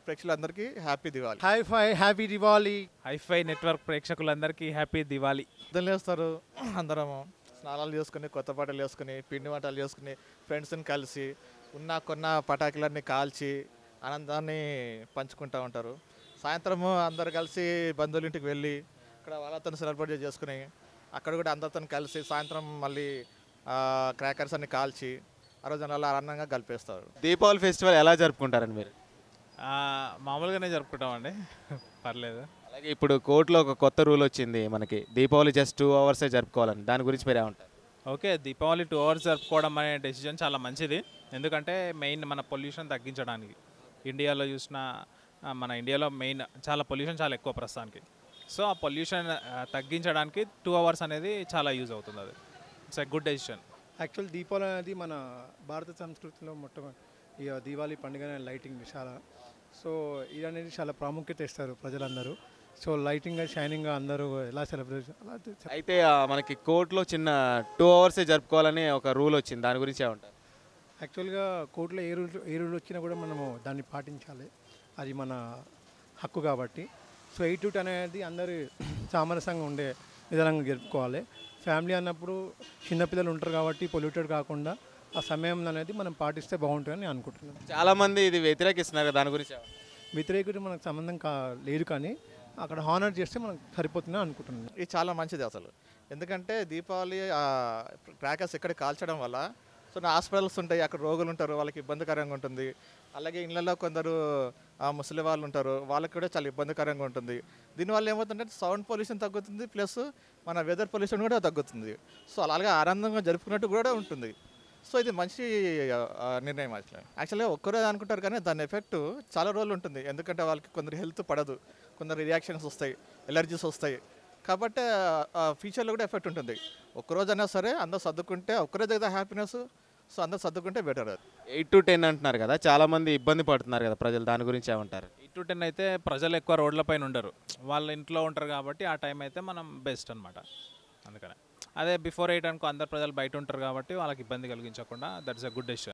ప్రేక్షకులందరికీ happy Diwali hi fi happy Diwali hi fi network ప్రేక్షకులందరికీ happy Diwali పొద్దున్న లేస్తారు అందరము స్నానాలు చేసుకుని కొత్త బట్టలు వేసుకుని పిండి వంటలు చేసుకుని ఫ్రెండ్స్ని కలిసి ఉన్న కొన్న పటాకులన్నీ కాల్చి ఆనందాన్ని పంచుకుంటూ ఉంటారు సాయంత్రము అందరు కలిసి బంధువుల ఇంటికి వెళ్ళి అక్కడ వాళ్ళతో సెలబ్రేట్ చేసుకుని అక్కడ కూడా అందరితో కలిసి సాయంత్రం మళ్ళీ క్రాకర్స్ అన్ని కాల్చి ఆ రోజు అలా ఆనందంగా గడిపేస్తారు దీపావళి ఫెస్టివల్ ఎలా జరుపుకుంటారండి మీరు ఆ, మామూలుగానే జరుపుకుంటామండి పర్లేదు అలాగే ఇప్పుడు కోర్టులో ఒక కొత్త రూల్ వచ్చింది మనకి దీపావళి జస్ట్ టూ అవర్సే జరుపుకోవాలని దాని గురించి మీరు ఏమంటారు ఓకే దీపావళి టూ అవర్స్ జరుపుకోవడం అనే డెసిజన్ చాలా మంచిది ఎందుకంటే మెయిన్ మన పొల్యూషన్ తగ్గించడానికి ఇండియాలో చూసిన ఆ, మన ఇండియాలో మెయిన్ చాలా పొల్యూషన్ చాలా ఎక్కువ ప్రస్తుతానికి సో ఆ పొల్యూషన్ తగ్గించడానికి టూ అవర్స్ అనేది చాలా యూజ్ అవుతుంది అది it's a good decision actual Deepavali అనేది మన భారత సంస్కృతిలో మొట్టమొదటి ఈ దీవాళి పండుగ లైటింగ్ చాలా సో ఇది అనేది చాలా ప్రాముఖ్యత ఇస్తారు ప్రజలందరూ సో లైటింగ్ షైనింగ్ అందరూ ఎలా సెలబ్రేట్ అలా చే- అయితే ఆ, మనకి కోర్టులో చిన్న టూ అవర్సే జరుపుకోవాలని ఒక రూల్ వచ్చింది దాని గురించి ఏమంటారు యాక్చువల్గా కోర్టులో ఏ రూల్ ఏ రూల్ వచ్చినా కూడా మనము దాన్ని పాటించాలి అది మన హక్కు కాబట్టి సో ఎయిట్ టు టెన్ అనేది అందరు సామరస్యంగా ఉండే విధానంగా జరుపుకోవాలి ఫ్యామిలీ అన్నప్పుడు చిన్నపిల్లలు ఉంటారు కాబట్టి పొల్యూటెడ్ కాకుండా ఆ సమయం అనేది మనం పాటిస్తే బాగుంటుందని నేను అనుకుంటున్నాను చాలా మంది ఇది వ్యతిరేకిస్తున్నారు కదా, దాని గురించి ఏమంటారు? వ్యతిరేకుడు మనకు సంబంధం కా లేదు కానీ అక్కడ హానర్ చేస్తే మనకు సరిపోతుందని అనుకుంటున్నాను ఇది చాలా మంచిది అసలు ఎందుకంటే దీపావళి క్రాకర్స్ ఇక్కడ కాల్చడం వల్ల సో నా హాస్పిటల్స్ ఉంటాయి అక్కడ రోగులు ఉంటారు వాళ్ళకి ఇబ్బందికరంగా ఉంటుంది అలాగే ఇళ్ళల్లో కొందరు ఆ, ముసలి వాళ్ళు ఉంటారు వాళ్ళకి కూడా చాలా ఇబ్బందికరంగా ఉంటుంది దీనివల్ల ఏమవుతుందంటే సౌండ్ పొల్యూషన్ తగ్గుతుంది ప్లస్ మన వెదర్ పొల్యూషన్ కూడా తగ్గుతుంది సో అలాగే ఆనందంగా జరుపుకున్నట్టు కూడా ఉంటుంది సో ఇది మంచి ఆ, నిర్ణయం యాక్చువల్గా యాక్చువల్గా ఒక్కరోజు అనుకుంటారు కానీ దాని ఎఫెక్ట్ చాలా రోజులు ఉంటుంది ఎందుకంటే వాళ్ళకి కొందరు హెల్త్ పడదు కొందరు రియాక్షన్స్ వస్తాయి ఎలర్జీస్ వస్తాయి కాబట్టి ఫ్యూచర్లో కూడా ఎఫెక్ట్ ఉంటుంది ఒక్కరోజు అయినా సరే అందరూ సర్దుకుంటే ఒక్కరోజు అయితే హ్యాపీనెస్ సో అందరూ సర్దుకుంటే బెటర్ అది ఎయిట్ టు టెన్ అంటున్నారు కదా చాలా మంది ఇబ్బంది పడుతున్నారు కదా ప్రజలు దాని గురించి ఏమంటారు ఎయిట్ టు టెన్ అయితే ప్రజలు ఎక్కువ రోడ్లపైన ఉండరు వాళ్ళ ఇంట్లో ఉంటారు కాబట్టి ఆ టైం అయితే మనం బెస్ట్ అనమాట అందుకనే అదే బిఫోర్ ఎయిట్ అనుకో అందరు ప్రజలు బయట ఉంటారు కాబట్టి వాళ్ళకి ఇబ్బంది కలిగించకుండా దట్స్ ఎ గుడ్ డెసిషన్